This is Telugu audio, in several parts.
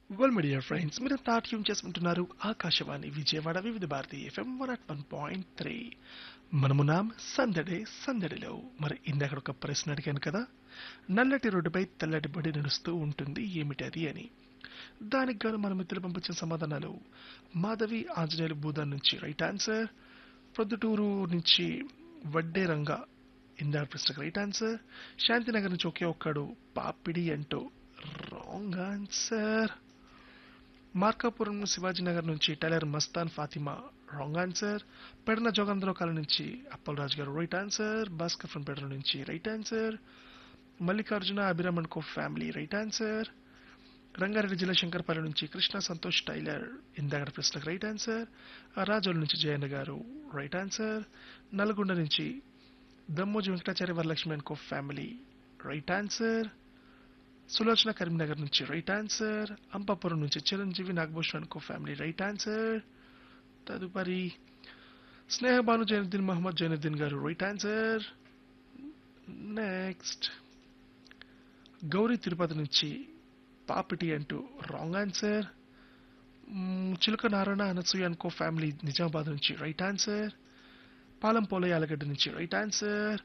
వెల్ మై డియర్ ఫ్రెండ్స్ మీరు తాట్యం చేసుకుంటున్నారు Akashvani Vijayawada Vividh Bharati FM one at one point three మనము నాం సందడే సందడిలో మరి ఇందాక ఒక ప్రశ్న అడిగాను కదా నల్లటి రోడ్డుపై తెల్లటి బడి నడుస్తూ ఉంటుంది ఏమిటది అని దానికి గాను మన మిత్రులు పంపించిన సమాధానాలు మాధవి ఆంజనేయులు భూదాన్ నుంచి రైట్ ఆన్సర్ ప్రొద్దుటూరు నుంచి వడ్డే రంగా ఇందాక ప్రశ్నకు రైట్ ఆన్సర్ శాంతినగర్ నుంచి ఒకే ఒక్కడు పాపిడి అంటూ రాంగ్ ఆన్సర్ మార్కాపురం శివాజీనగర్ నుంచి tailor Mastan Fatima wrong answer Pedana జోగంధ్రో కాలం నుంచి Appalaraju garu right answer Bhaskar from Pedana నుంచి right answer Mallikarjuna Abhiraman co family right answer Rangareddy జిల్లా శంకర్పల్లి నుంచి కృష్ణ సంతోష్ టైలర్ ఇందాక ప్రశ్నకు రైట్ ఆన్సర్ రాజోల్ నుంచి జయన్న గారు రైట్ ఆన్సర్ నల్గొండ నుంచి Dammoji Venkatacharya Varalakshmi and co family right answer Sulochana Karimnagar నుంచి రైట్ ఆన్సర్ అంపాపురం నుంచి Chiranjeevi Nagabhushan and co family right answer తదుపరి Snehabanu Zainuddin Mohammed Zainuddin garu right answer next Gowri Tirupati నుంచి పాపిటి అంటూ రాంగ్ ఆన్సర్ చిలుక నారాయణ అనసూయ అనుకో ఫ్యామిలీ నిజామాబాద్ నుంచి రైట్ ఆన్సర్ పాలం పోలయ్య ఆలగడ్డ నుంచి రైట్ ఆన్సర్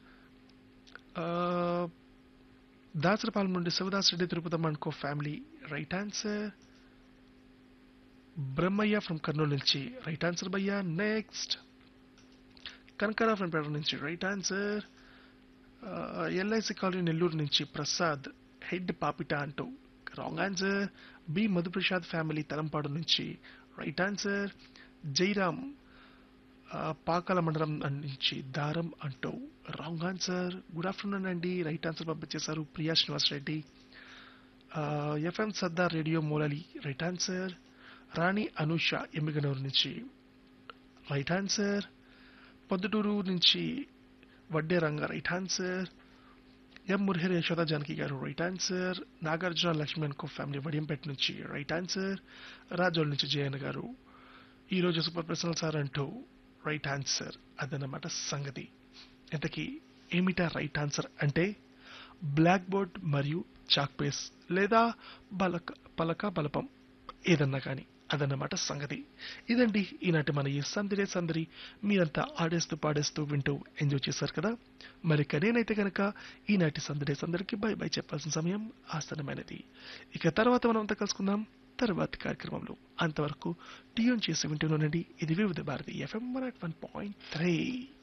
దాసరపాలెం నుండి Sivadas Reddy Tirupatamma and co family right answer Brahmaiah from Kurnool నుంచి రైట్ ఆన్సర్ భయ్య నెక్స్ట్ కనకరా ఫ్రమ్ పేట నుంచి right answer LIC colony Nellore నుంచి ప్రసాద్ హెడ్ పాపిట అంటూ wrong answer B Madhuprasad family Talampadu నుంచి రైట్ ఆన్సర్ జైరామ్ ఆ, పాకాల మండలం నుంచి దారం అంటూ రాంగ్ ఆన్సర్ గుడ్ ఆఫ్టర్నూన్ అండి రైట్ ఆన్సర్ పంపించేశారు ప్రియా శ్రీనివాస్ రెడ్డి ఎఫ్ఎం సర్దార్ రేడియో మూలలి రైట్ ఆన్సర్ రాణి అనూష ఎమ్మిగనూరు నుంచి రైట్ ఆన్సర్ పొద్దుటూరు నుంచి Vadde Ranga right answer M Murahari Yashoda Janaki garu right answer Nagarjuna Lakshman co family Vadiyampeta నుంచి రైట్ ఆన్సర్ రాజోల్ నుంచి జయన్ గారు ఈ రోజు సూపర్ ప్రశ్నలు సార్ అంటూ రైట్ ఆన్సర్ అదన్నమాట సంగతి ఇంతకీ ఏమిటా రైట్ ఆన్సర్ అంటే బ్లాక్ బోర్డ్ మరియు చాక్ పేస్ లేదా బలక పలక బలపం ఏదన్నా కానీ అదన్నమాట సంగతి ఇదండి ఈనాటి మన ఈ సందడే సందడి మీరంతా ఆడేస్తూ పాడేస్తూ వింటూ ఎంజాయ్ చేశారు కదా మరి ఇక నేనైతే కనుక ఈనాటి సందడే సందడికి బై బై చెప్పాల్సిన సమయం ఆసనమైనది ఇక తర్వాత మనం అంతా కలుసుకుందాం తర్వాతి కార్యక్రమంలో అంతవరకు టీయూన్ చేసి వింటూనండి ఇది Vividh Bharati FM one point three